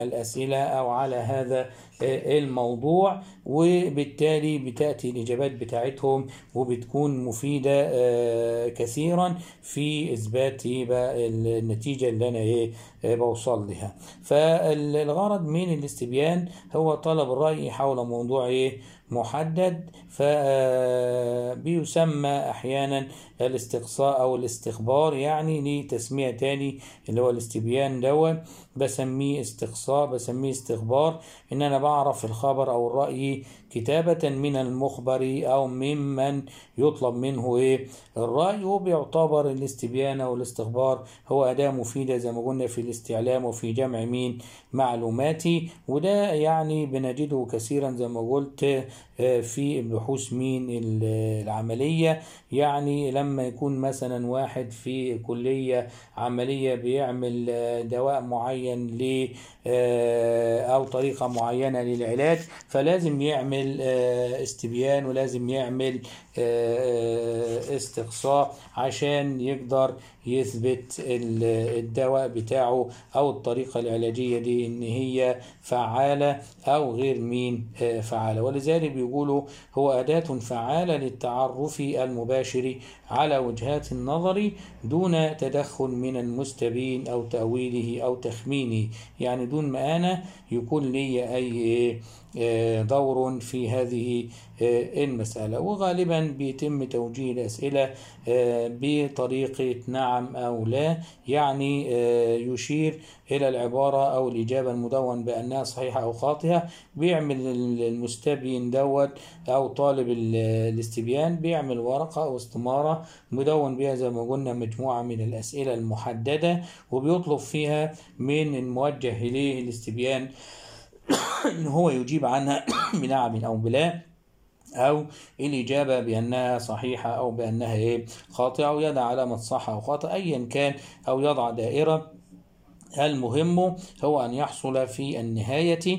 الأسئلة أو على هذا الموضوع وبالتالي بتأتي الإجابات بتاعتهم وبتكون مفيدة كثيرا في إثبات النتيجة اللي أنا إيه بوصل لها فالغرض من الاستبيان هو طلب الرأي حول موضوع إيه محدد فبيسمى أحيانا الاستقصاء أو الاستخبار يعني لتسمية تاني اللي هو الاستبيان دوت بسميه استقصاء بسميه استخبار إن أنا بعرف الخبر أو الرأي كتابة من المخبر أو ممن يطلب منه إيه الرأي وبيعتبر الاستبيان أو الاستخبار هو أداة مفيدة زي ما قلنا في الاستعلام وفي جمع مين معلوماتي وده يعني بنجده كثيرا زي ما قلت في بحوث مين العملية يعني لما يكون مثلا واحد في كلية عملية بيعمل دواء معين ل أو طريقة معينة للعلاج فلازم يعمل استبيان ولازم يعمل استقصاء عشان يقدر يثبت الدواء بتاعه او الطريقه العلاجيه دي ان هي فعاله او غير مين فعاله ولذلك بيقولوا هو اداه فعاله للتعرف المباشر على وجهات النظر دون تدخل من المستبين او تاويله او تخمينه يعني دون ما انا يكون لي اي دور في هذه المسألة وغالبا بيتم توجيه الأسئلة بطريقة نعم أو لا يعني يشير إلى العبارة أو الإجابة المدون بأنها صحيحة أو خاطئة بيعمل المستبين دوت أو طالب الاستبيان بيعمل ورقة أو استمارة مدون بها زي ما قلنا مجموعة من الأسئلة المحددة وبيطلب فيها من الموجه إليه الاستبيان إن هو يجيب عنها بنعم أو بلا أو الإجابة بأنها صحيحة أو بأنها إيه خاطئة أو يضع علامة صح أو خاطئ أيا كان أو يضع دائرة المهم هو أن يحصل في النهاية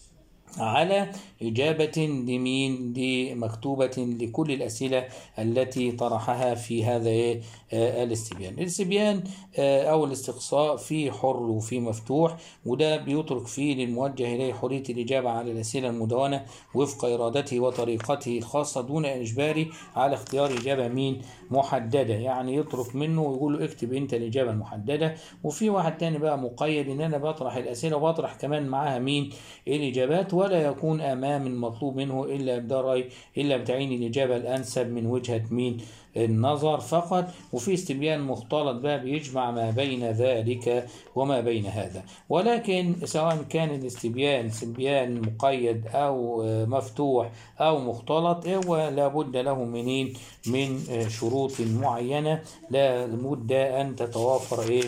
على إجابة لمين لمكتوبة لكل الأسئلة التي طرحها في هذا الاستبيان الاستبيان أو الاستقصاء في حر وفي مفتوح وده بيترك فيه للموجه إليه حرية الإجابة على الأسئلة المدونة وفق إرادته وطريقته الخاصة دون إجباري على اختيار إجابة مين محددة يعني يترك منه ويقول له اكتب أنت الإجابة المحددة وفي واحد تاني بقى مقيد إن أنا بطرح الأسئلة وبطرح كمان معاها مين الإجابات ولا يكون أمام المطلوب منه إلا بدري إلا بتعيين الإجابة الأنسب من وجهة مين النظر فقط وفي استبيان مختلط بقى بيجمع ما بين ذلك وما بين هذا ولكن سواء كان الاستبيان استبيان مقيد أو مفتوح أو مختلط هو لابد له منين من شروط معينة لابد أن تتوافر إيه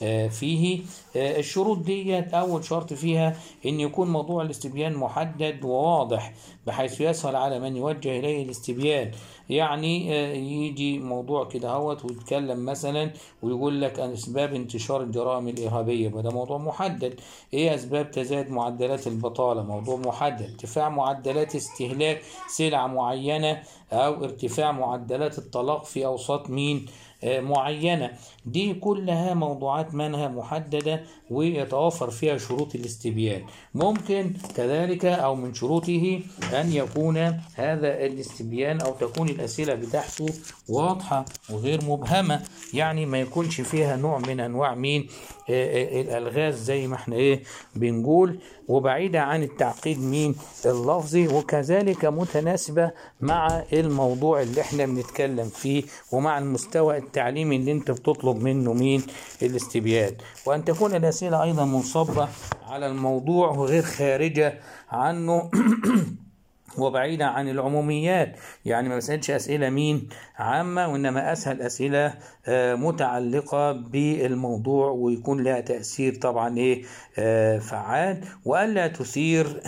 فيه الشروط ديت أول شرط فيها أن يكون موضوع الاستبيان محدد وواضح بحيث يسهل على من يوجه إليه الاستبيان يعني يجي موضوع كده هوت ويتكلم مثلا ويقول لك عن أسباب انتشار الجرائم الإرهابية ده موضوع محدد إيه أسباب تزايد معدلات البطالة موضوع محدد ارتفاع معدلات استهلاك سلع معينة أو ارتفاع معدلات الطلاق في أوساط مين معينة دي كلها موضوعات منها محددة ويتوفر فيها شروط الاستبيان ممكن كذلك أو من شروطه أن يكون هذا الاستبيان أو تكون الأسئلة بتاعته واضحة وغير مبهمة يعني ما يكونش فيها نوع من أنواع مين الألغاز زي ما احنا ايه بنقول وبعيدة عن التعقيد مين اللفظي وكذلك متناسبة مع الموضوع اللي احنا بنتكلم فيه ومع المستوى التعليمي اللي انت بتطلب منه مين الاستبيان وأن تكون الأسئلة أيضا منصبة على الموضوع وغير خارجة عنه وبعيدة عن العموميات يعني ما بسألش أسئلة مين عامة وإنما أسهل أسئلة متعلقة بالموضوع ويكون لها تأثير طبعا إيه فعال وألا تثير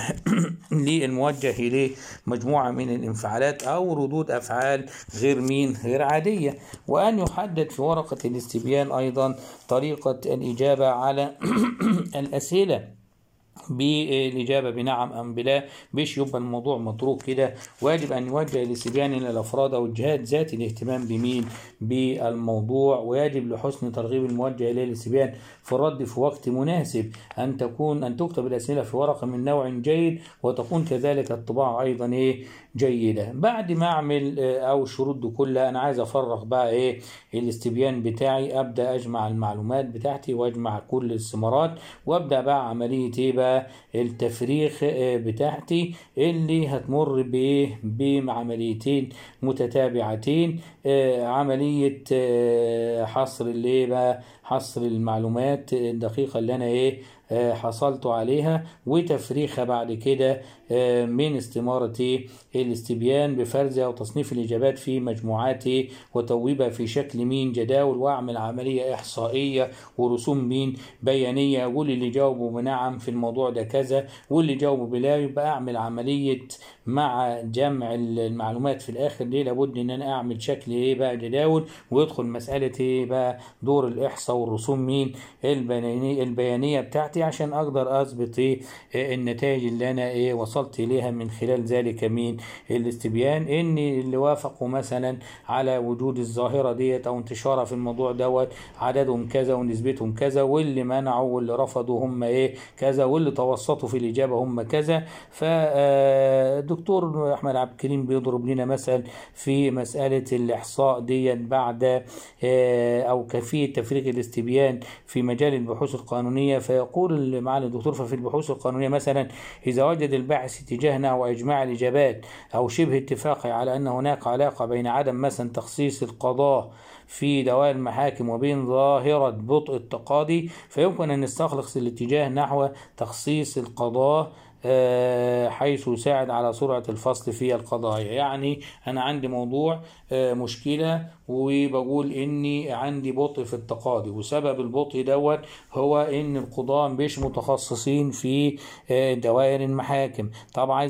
للموجه إليه مجموعة من الانفعالات أو ردود أفعال غير مين غير عادية وأن يحدد في ورقة الاستبيان أيضا طريقة الإجابة على الأسئلة بالإجابة بنعم أم بلا مش يبقى الموضوع متروك كده واجب أن يوجه الاستبيان إلى الأفراد أو الجهات ذات الاهتمام بمين بالموضوع ويجب لحسن ترغيب الموجه إليه الاستبيان في الرد في وقت مناسب أن تكون أن تكتب الأسئلة في ورقة من نوع جيد وتكون كذلك الطباعة أيضا إيه جيدة بعد ما أعمل أو الشروط دي كلها أنا عايز أفرغ بقى إيه الاستبيان بتاعي أبدأ أجمع المعلومات بتاعتي وأجمع كل الثمرات وأبدأ بقى عملية إيه بقى التفريغ بتاعتي اللي هتمر بايه بعمليتين متتابعتين عملية حصر اللي بقى حصر المعلومات الدقيقة اللي أنا إيه حصلت عليها وتفريخها بعد كده من استمارة الاستبيان بفرز أو تصنيف الإجابات في مجموعات وتويبها في شكل مين جداول وأعمل عملية إحصائية ورسوم مين بيانية أقول اللي جاوبوا بنعم في الموضوع ده كذا واللي جاوبوا بلا يبقى أعمل عملية مع جمع المعلومات في الآخر دي لابد إن أنا أعمل شكل إيه بقى جداول ويدخل مسألة إيه بقى دور الإحصاء والرسوم مين البيانية, البيانية بتاعتي عشان أقدر أثبت إيه النتائج اللي أنا إيه وصلت إليها من خلال ذلك مين الاستبيان إن اللي وافقوا مثلا على وجود الظاهرة ديت أو انتشارها في الموضوع دوت عددهم كذا ونسبتهم كذا واللي منعوا واللي رفضوا هم إيه كذا واللي توسطوا في الإجابة هم كذا فالدكتور أحمد عبد الكريم بيضرب لنا مثل في مسألة الإحصاء ديت بعد أو كيفية تفريغ الاستبيان في مجال البحوث القانونية فيقول معالي الدكتور ففي البحوث القانونية مثلا إذا وجد الباحث اتجاهنا أو إجماع الإجابات أو شبه اتفاقه على أن هناك علاقة بين عدم مثلا تخصيص القضاء في دوائر المحاكم وبين ظاهرة بطء التقاضي فيمكن أن نستخلص الاتجاه نحو تخصيص القضاء حيث يساعد على سرعة الفصل في القضايا يعني أنا عندي موضوع مشكلة وبقول إني عندي بطء في التقاضي وسبب البطء دوت هو إن القضاة مش متخصصين في دوائر المحاكم طبعا